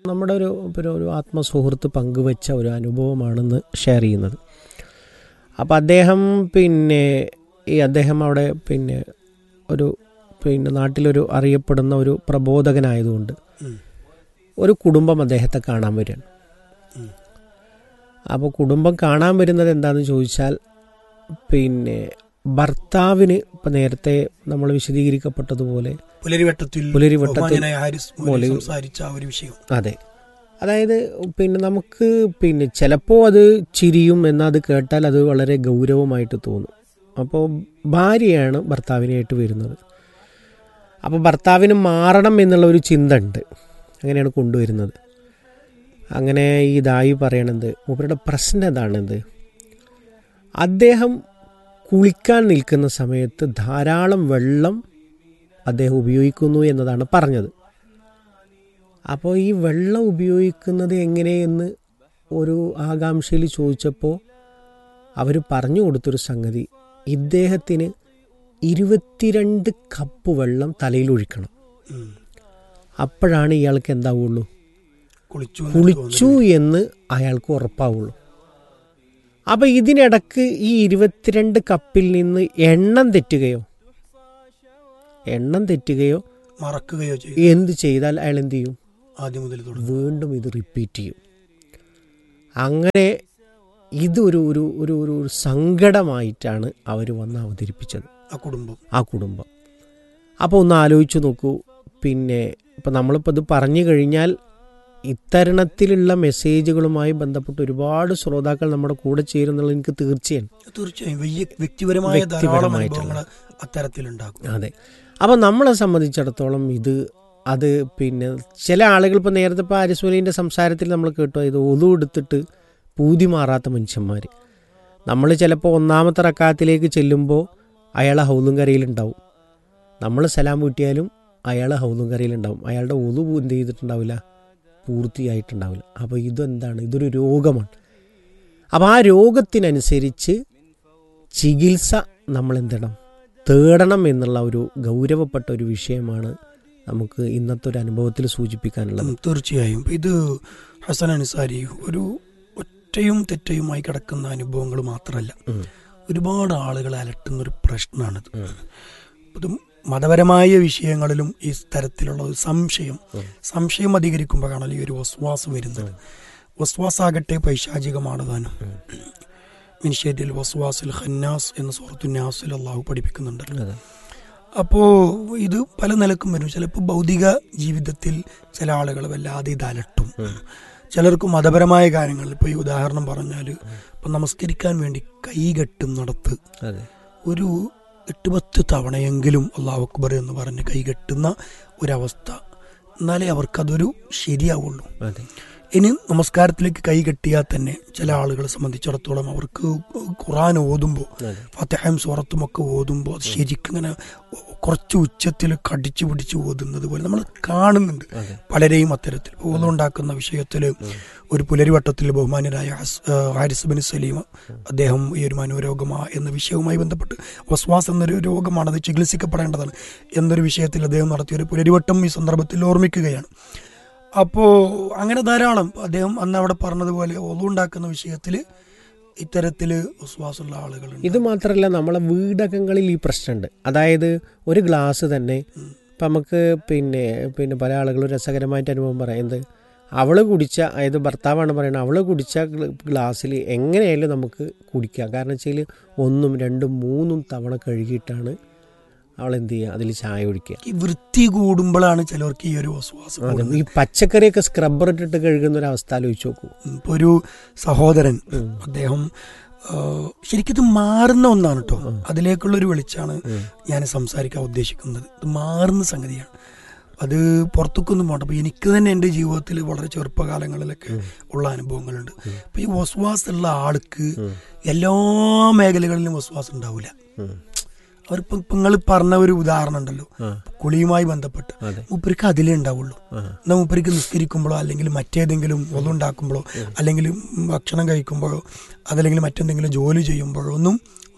നമ്മുടെ ഒരു പിന്നെ ഒരു ആത്മസുഹൃത്ത് പങ്കുവെച്ച ഒരു അനുഭവമാണെന്ന് ഷെയർ ചെയ്യുന്നത് അപ്പോൾ അദ്ദേഹം പിന്നെ ഈ അദ്ദേഹം അവിടെ പിന്നെ ഒരു പിന്നെ നാട്ടിലൊരു അറിയപ്പെടുന്ന ഒരു പ്രബോധകനായതുകൊണ്ട് ഉം. ഒരു കുടുംബം അദ്ദേഹത്തെ കാണാൻ വരികയാണ് ഉം. അപ്പോൾ കുടുംബം കാണാൻ വരുന്നത് എന്താണെന്ന് ചോദിച്ചാൽ പിന്നെ ഭർത്താവിന് ഇപ്പം നേരത്തെ നമ്മൾ വിശദീകരിക്കപ്പെട്ടതുപോലെ പുലരിവട്ടത്തിൽ പുലരിവട്ടത്തിൽ ബഹുമാന്യനായ ഹാരിസ് മോലി മോലി- സംസാരിച്ച ആ ഒരു വിഷയം അതെ അതായത് പിന്നെ നമുക്ക് പിന്നെ ചിലപ്പോൾ അത് ചിരിയും എന്നാൽ അത് കേട്ടാൽ അത് വളരെ ഗൗരവമായിട്ട് തോന്നും അപ്പോൾ ഭാര്യയാണ് ഭർത്താവിനായിട്ട് വരുന്നത് അപ്പോൾ ഭർത്താവിന് മാറണം എന്നുള്ള ഒരു ചിന്ത ഉണ്ട് അങ്ങനെയാണ് കൊണ്ടുവരുന്നത് അങ്ങനെ ഈ ദായി പറയണത് മൂപ്പരുടെ പ്രശ്നം എന്താണെന്ത് അദ്ദേഹം കുളിക്കാൻ നിൽക്കുന്ന സമയത്ത് ധാരാളം വെള്ളം അദ്ദേഹം ഉപയോഗിക്കുന്നു എന്നതാണ് പറഞ്ഞത് അപ്പോൾ ഈ വെള്ളം ഉപയോഗിക്കുന്നത് എങ്ങനെയെന്ന് ഒരു ആകാംക്ഷയിൽ ചോദിച്ചപ്പോൾ അവർ പറഞ്ഞു കൊടുത്തൊരു സംഗതി ഇദ്ദേഹത്തിന് ഇരുപത്തിരണ്ട് കപ്പ് വെള്ളം തലയിൽ ഒഴിക്കണം ഉം. അപ്പോഴാണ് ഇയാൾക്ക് എന്താവുള്ളൂ കുളിച്ചു എന്ന് കുളിച്ചു എന്ന് അയാൾക്ക് ഉറപ്പാവുള്ളൂ അപ്പോൾ ഇതിനിടക്ക് ഈ ഇരുപത്തിരണ്ട് കപ്പിൽ നിന്ന് എണ്ണം തെറ്റുകയോ എണ്ണം തെറ്റുകയോ തോന്നുന്നു. മറക്കുകയോ ചെയ്യും എന്ത് ചെയ്താൽ അയാൾ എന്ത് ചെയ്യും ആദ്യം മുതൽ തുടങ്ങും വീണ്ടും ഇത് റിപ്പീറ്റ് ചെയ്യും അങ്ങനെ ഇതൊരു ഒരു ഒരു ഒരു ഒരു സങ്കടമായിട്ടാണ് അവർ വന്ന് അവതരിപ്പിച്ചത് ആ കുടുംബം ആ കുടുംബം അപ്പോൾ ഒന്ന് ആലോചിച്ച് നോക്കൂ പിന്നെ ഇപ്പം നമ്മളിപ്പോൾ ഇത് പറഞ്ഞു കഴിഞ്ഞാൽ ഇത്തരണത്തിലുള്ള മെസ്സേജുകളുമായി ബന്ധപ്പെട്ട് ഒരുപാട് ശ്രോതാക്കൾ നമ്മുടെ കൂടെ ചേരുന്നുള്ള എനിക്ക് തീർച്ചയാണ് തീർച്ചയായും വലിയ വ്യക്തിപരമായ ധാരാളം വ്യക്തിപരമായിട്ടുള്ള. അനുഭവങ്ങൾ അത്തരത്തിലുണ്ടാകും അതെ അപ്പോൾ നമ്മളെ സംബന്ധിച്ചിടത്തോളം ഇത് അത് പിന്നെ ചില ആളുകൾ ഇപ്പോൾ നേരത്തെ ഇപ്പോൾ ആരിസ്വലീൻ്റെ സംസാരത്തിൽ നമ്മൾ കേട്ടു ഇത് ഒതു എടുത്തിട്ട് പൂതി മാറാത്ത മനുഷ്യന്മാർ നമ്മൾ ചിലപ്പോൾ ഒന്നാമത്തെ റക്കാത്തിലേക്ക് ചെല്ലുമ്പോൾ അയാൾ ഹൗലും കരയിലുണ്ടാവും നമ്മൾ സലാം വീട്ടിയാലും അയാൾ ഹൗലും കരയിലുണ്ടാവും അയാളുടെ ഒതു എന്ത് ചെയ്തിട്ടുണ്ടാവില്ല പൂർത്തിയായിട്ടുണ്ടാവില്ല അപ്പോൾ ഇതെന്താണ് ഇതൊരു രോഗമാണ് അപ്പോൾ ആ രോഗത്തിനനുസരിച്ച് ചികിത്സ നമ്മൾ എന്തിടണം തേടണം എന്നുള്ള ഒരു ഗൗരവപ്പെട്ട ഒരു വിഷയമാണ് നമുക്ക് ഇന്നത്തെ ഒരു അനുഭവത്തിൽ സൂചിപ്പിക്കാനുള്ളത് ഉം, തീർച്ചയായും ഇത് ഹസൻ അൻസാരി ഒരു ഒറ്റയും തെറ്റയുമായി കിടക്കുന്ന അനുഭവങ്ങൾ മാത്രമല്ല ഉം. ഒരുപാട് ആളുകളെ അലട്ടുന്ന ഒരു പ്രശ്നമാണിത് ഇത് മതപരമായ വിഷയങ്ങളിലും ഈ തരത്തിലുള്ള ഒരു സംശയം ഉം. സംശയം അധികരിക്കുമ്പോഴാണല്ലോ ഈ ഒരു വസ്വാസ് വരുന്നത് വസ്വാസാകട്ടെ പൈശാചികമാണ് താനും മിനിഷേറ്റിൽ വസ്വാസുൽ ഖന്നാസ് എന്ന സുഹൃത്തു നാസിൽ അള്ളാഹു പഠിപ്പിക്കുന്നുണ്ടല്ലോ അതെ അപ്പോൾ ഇത് പല നിലക്കും വരും ചിലപ്പോൾ ഭൗതിക ജീവിതത്തിൽ ചില ആളുകൾ വല്ലാതെ ഇത് അലട്ടും ചിലർക്ക് മതപരമായ കാര്യങ്ങളിൽ ഇപ്പോൾ ഈ ഉദാഹരണം പറഞ്ഞാൽ ഇപ്പം നമസ്കരിക്കാൻ വേണ്ടി കൈകെട്ടുന്നിടത്ത് അതെ ഒരു എട്ട് പത്ത് തവണയെങ്കിലും അള്ളാഹു അക്ബർ എന്ന് പറഞ്ഞ് കൈകെട്ടുന്ന ഒരവസ്ഥ എന്നാലേ അവർക്കതൊരു ശരിയാവുള്ളൂ അതെ ഇനി നമസ്കാരത്തിലേക്ക് കൈ കെട്ടിയാൽ തന്നെ ചില ആളുകളെ സംബന്ധിച്ചിടത്തോളം അവർക്ക് ഖുറാൻ ഓതുമ്പോൾ അതെ ഫത്തഹയും സൂറത്തും ഒക്കെ ഓതുമ്പോൾ അത് ശരിക്കും ഇങ്ങനെ കുറച്ച് ഉച്ചത്തിൽ കടിച്ചു പിടിച്ച് ഓതുന്നത് പോലെ നമ്മൾ കാണുന്നുണ്ട് അതെ പലരെയും അത്തരത്തിൽ ഓതുണ്ടാക്കുന്ന വിഷയത്തിൽ ഒരു പുലരിവട്ടത്തിൽ ബഹുമാന്യരായ ഹസ്- ആ, ഹാരിസ് ബിൻ സലീം അദ്ദേഹം ഈ ഒരു മനോരോഗമ എന്ന വിഷയവുമായി ബന്ധപ്പെട്ട് വസ്വാസ് എന്നൊരു രോഗമാണ് അത് ചികിത്സിക്കപ്പെടേണ്ടതാണ് എന്നൊരു വിഷയത്തിൽ അദ്ദേഹം നടത്തിയ ഒരു പുലരിവട്ടം ഈ സന്ദർഭത്തിൽ ഓർമ്മിക്കുകയാണ് അപ്പോൾ അങ്ങനെ ധാരാളം അദ്ദേഹം അന്ന് അവിടെ പറഞ്ഞതുപോലെ ഒതുണ്ടാക്കുന്ന വിഷയത്തിൽ ഇത്തരത്തിൽ വിശ്വാസമുള്ള ആളുകളുണ്ട് ഇത് മാത്രമല്ല നമ്മളെ വീടകങ്ങളിൽ ഈ പ്രശ്നമുണ്ട് അതായത് ഒരു ഗ്ലാസ് തന്നെ ഇപ്പം നമുക്ക് പിന്നെ പിന്നെ പല ആളുകളും രസകരമായിട്ട് അനുഭവം പറയാം എന്ത് അവള് കുടിച്ച അതായത് ഭർത്താവാണ് പറയുന്നത് അവള് കുടിച്ച ഗ്ല- ഗ്ലാസ്സിൽ എങ്ങനെയായാലും നമുക്ക് കുടിക്കാം കാരണം വെച്ചാൽ ഒന്നും രണ്ടും മൂന്നും തവണ കഴുകിയിട്ടാണ് അവൾ എന്ത് ചെയ്യുക അതിൽ ചായ കുടിക്കുക ഈ വൃത്തി കൂടുമ്പോഴാണ് ചിലർക്ക് ഈ ഒരു വിശ്വാസം അതെ ഈ പച്ചക്കറിയൊക്കെ സ്ക്രബ്ബർ ഇട്ടിട്ട് കഴുകുന്ന ഒരു അവസ്ഥ ആലോചിച്ച് നോക്കൂ ഇപ്പൊ ഒരു സഹോദരൻ അദ്ദേഹം ആ, ശരിക്കും ഇത് മാറുന്ന ഒന്നാണ് കേട്ടോ അതിലേക്കുള്ള ഒരു വെളിച്ചാണ് ഞാൻ സംസാരിക്കാൻ ഉദ്ദേശിക്കുന്നത് ഇത് മാറുന്ന സംഗതിയാണ് അത് പുറത്തേക്കൊന്നും പോകണ്ട അപ്പൊ എനിക്ക് തന്നെ എൻ്റെ ജീവിതത്തിൽ വളരെ ചെറുപ്പകാലങ്ങളിലൊക്കെ ഉള്ള അനുഭവങ്ങളുണ്ട് അപ്പൊ ഈ വസ്വാസ് ഉള്ള ആൾക്ക് എല്ലാ മേഖലകളിലും വസ്വാസം ഉണ്ടാവില്ല ഉം. അവരിപ്പോ ഇപ്പൊ നിങ്ങൾ പറഞ്ഞ ഒരു ഉദാഹരണം ഉണ്ടല്ലോ ആ. കുളിയുമായി ബന്ധപ്പെട്ട് അതെ മൂപ്പർക്ക് അതിലേ ഉണ്ടാവുള്ളൂ ആ. എന്നാൽ മൂപ്പർക്ക് നിസ്കരിക്കുമ്പോഴോ അല്ലെങ്കിൽ മറ്റേതെങ്കിലും ഒന്നുണ്ടാക്കുമ്പോഴോ അല്ലെങ്കിൽ ഭക്ഷണം കഴിക്കുമ്പോഴോ അതല്ലെങ്കിൽ മറ്റെന്തെങ്കിലും ജോലി ചെയ്യുമ്പോഴോ ഒന്നും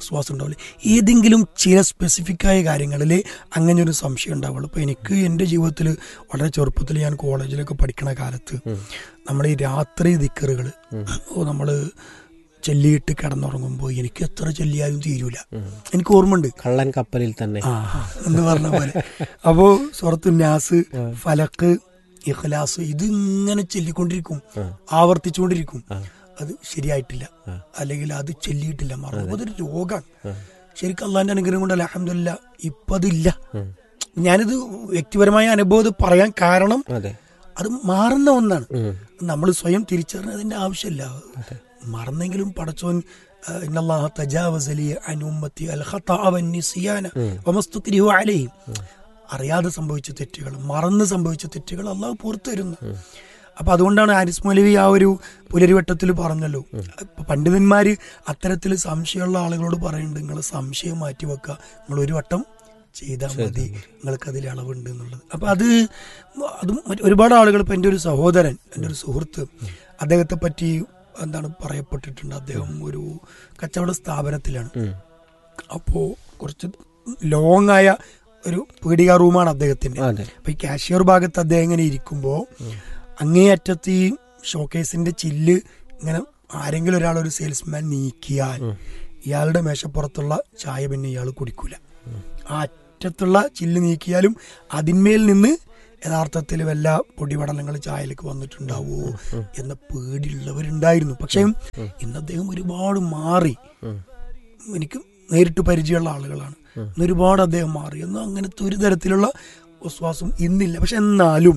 വിശ്വാസം ഉണ്ടാവില്ല ഏതെങ്കിലും ചില സ്പെസിഫിക് ആയ കാര്യങ്ങളിൽ അങ്ങനെ ഒരു സംശയം ഉണ്ടാവുള്ളൂ ഇപ്പോൾ എനിക്ക് എൻ്റെ ജീവിതത്തിൽ വളരെ ചെറുപ്പത്തിൽ ഞാൻ കോളേജിലൊക്കെ പഠിക്കണ കാലത്ത് നമ്മൾ ഈ രാത്രി ദിക്കറുകൾ നമ്മൾ ചെല്ലിയിട്ട് കിടന്നുറങ്ങുമ്പോൾ എനിക്ക് എത്ര ചെല്ലിയാലും തീരൂല എനിക്ക് ഓർമ്മയുണ്ട് കള്ളൻ കപ്പലിൽ തന്നെ ആ എന്ന് പറഞ്ഞ പോലെ അപ്പോ സുഹൃത്തു നാസ് ഫലക്ക് ഇഖ്ലാസ് ഇത് ഇങ്ങനെ ചൊല്ലിക്കൊണ്ടിരിക്കും ആവർത്തിച്ചുകൊണ്ടിരിക്കും അത് ശരിയായിട്ടില്ല അല്ലെങ്കിൽ അത് ചൊല്ലിയിട്ടില്ല മറന്നു അതൊരു രോഗമാണ് ശരിക്കും അള്ളാന്റെ അനുഗ്രഹം കൊണ്ട് അലഹമില്ല ഇപ്പൊ അതില്ല ഞാനിത് വ്യക്തിപരമായ അനുഭവം പറയാൻ കാരണം അതെ അത് മാറുന്ന ഒന്നാണ് ഉം. നമ്മൾ സ്വയം തിരിച്ചറിഞ്ഞതിന്റെ ആവശ്യമില്ല മറന്നെങ്കിലും പടച്ചോൻ ആ, ഇന്നല്ലാഹ തജാവസ ലി അൻ ഉമ്മത്തി അൽ ഖതഅ വന്നിസ്യാന വമസ്തുക്രിഹു അലൈഹി അറിയാതെ സംഭവിച്ച തെറ്റുകൾ മറന്ന് സംഭവിച്ച തെറ്റുകൾ അള്ളാഹു പുറത്തു തരുന്നു അപ്പൊ അതുകൊണ്ടാണ് ആരിസ് മൗലവി ആ ഒരു പുലരിവട്ടത്തിൽ പറഞ്ഞല്ലോ ഇപ്പൊ പണ്ഡിതന്മാര് അത്തരത്തിൽ സംശയമുള്ള ആളുകളോട് പറയുന്നുണ്ട് നിങ്ങൾ സംശയം മാറ്റി വെക്കുക നിങ്ങൾ ഒരു വട്ടം ചെയ്താൽ മതി നിങ്ങൾക്ക് അതിൽ അളവുണ്ട് എന്നുള്ളത് അപ്പൊ അത് അതും മറ്റ് ഒരുപാട് ആളുകൾ ഇപ്പൊ എൻ്റെ ഒരു സഹോദരൻ എൻ്റെ ഒരു സുഹൃത്ത് അദ്ദേഹത്തെ പറ്റി എന്താണ് പറയപ്പെട്ടിട്ടുണ്ട് അദ്ദേഹം ഒരു കച്ചവട സ്ഥാപനത്തിലാണ് ഉം. അപ്പോ കുറച്ച് ലോങ് ആയ ഒരു പീടിക റൂമാണ് അദ്ദേഹത്തിന്റെ അതെ അപ്പൊ ഈ കാഷ്യർ ഭാഗത്ത് അദ്ദേഹം ഇങ്ങനെ ഇരിക്കുമ്പോ അങ്ങേ അറ്റത്ത് ഈ ഷോക്കേസിന്റെ ചില്ല് ഇങ്ങനെ ആരെങ്കിലും ഒരാൾ ഒരു സെയിൽസ്മാൻ നീക്കിയാൽ ഇയാളുടെ മേശപ്പുറത്തുള്ള ചായ പിന്നെ ഇയാൾ കുടിക്കൂല ആ അറ്റത്തുള്ള ചില്ല് നീക്കിയാലും അതിന്മേൽ നിന്ന് യഥാർത്ഥത്തിൽ വല്ല പൊടിപടലങ്ങൾ ചായയിലേക്ക് വന്നിട്ടുണ്ടാവോ എന്ന പേടിയുള്ളവരുണ്ടായിരുന്നു പക്ഷേ ഇന്ന് അദ്ദേഹം ഒരുപാട് മാറി എനിക്ക് നേരിട്ട് പരിചയമുള്ള ആളുകളാണ് ഇന്ന് ഒരുപാട് അദ്ദേഹം മാറി എന്നാൽ അങ്ങനത്തെ ഒരു തരത്തിലുള്ള വിശ്വാസം ഇന്നില്ല പക്ഷെ എന്നാലും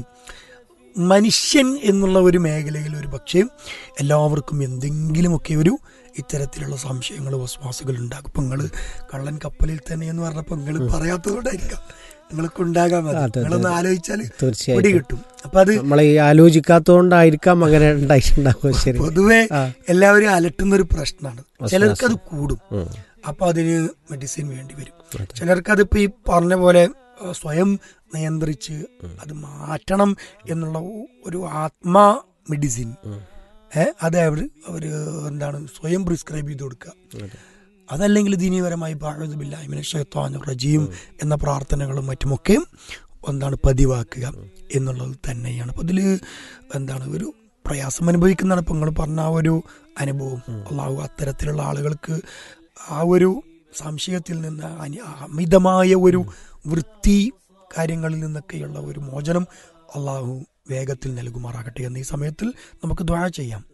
മനുഷ്യൻ എന്നുള്ള ഒരു മേഖലയിൽ ഒരു പക്ഷേ എല്ലാവർക്കും എന്തെങ്കിലുമൊക്കെ ഒരു ഇത്തരത്തിലുള്ള സംശയങ്ങൾ വിശ്വാസങ്ങൾ ഉണ്ടാകും ഇപ്പൊ നിങ്ങള് കള്ളൻ കപ്പലിൽ തന്നെ എന്ന് പറഞ്ഞപ്പോ നിങ്ങൾ പറയാത്തതുകൊണ്ടായിരിക്കാം നിങ്ങൾക്ക് ഉണ്ടാകാൻ മതി അതെ, അതെ. നിങ്ങളൊന്ന് ആലോചിച്ചാൽ തീർച്ചയായിട്ടും. പിടി കിട്ടും അപ്പൊ അത് നമ്മൾ ഈ ആലോചിക്കാത്തോണ്ടായിരിക്കാം അങ്ങനെ ഉണ്ടായിട്ടുണ്ടാവുക ശരി പൊതുവെ ആ. എല്ലാവരും അലട്ടുന്ന ഒരു പ്രശ്നമാണ് ചിലർക്ക് അത് കൂടും ഉം. അപ്പൊ അതിന് മെഡിസിൻ വേണ്ടി വരും ചിലർക്ക് അതിപ്പോ ഈ പറഞ്ഞ പോലെ ആ, സ്വയം നിയന്ത്രിച്ച് അത് മാറ്റണം എന്നുള്ള ഒ- ഒരു ആത്മാ മെഡിസിൻ ഏ അത് അവർ അവര് എന്താണ് സ്വയം പ്രിസ്ക്രൈബ് ചെയ്ത് കൊടുക്കുക അതല്ലെങ്കിൽ ദീനീപരമായി ഷെയ്ത്താൻ റജീം എന്ന പ്രാർത്ഥനകളും മറ്റുമൊക്കെ എന്താണ് പതിവാക്കുക എന്നുള്ളത് തന്നെയാണ് അപ്പൊ അതില് എന്താണ് ഒരു പ്രയാസം അനുഭവിക്കുന്നതാണ് ഇപ്പൊ നിങ്ങൾ പറഞ്ഞ ആ ഒരു അനുഭവം അള്ളാഹു അത്തരത്തിലുള്ള ആളുകൾക്ക് ആ ഒരു സംശയത്തിൽ നിന്ന് അനി- അമിതമായ ഒരു വൃത്തി കാര്യങ്ങളിൽ നിന്നൊക്കെയുള്ള ഒരു മോചനം അള്ളാഹു വേഗത്തിൽ നൽകുമാറാകട്ടെ എന്ന ഈ സമയത്തിൽ നമുക്ക് ദ്വാര ചെയ്യാം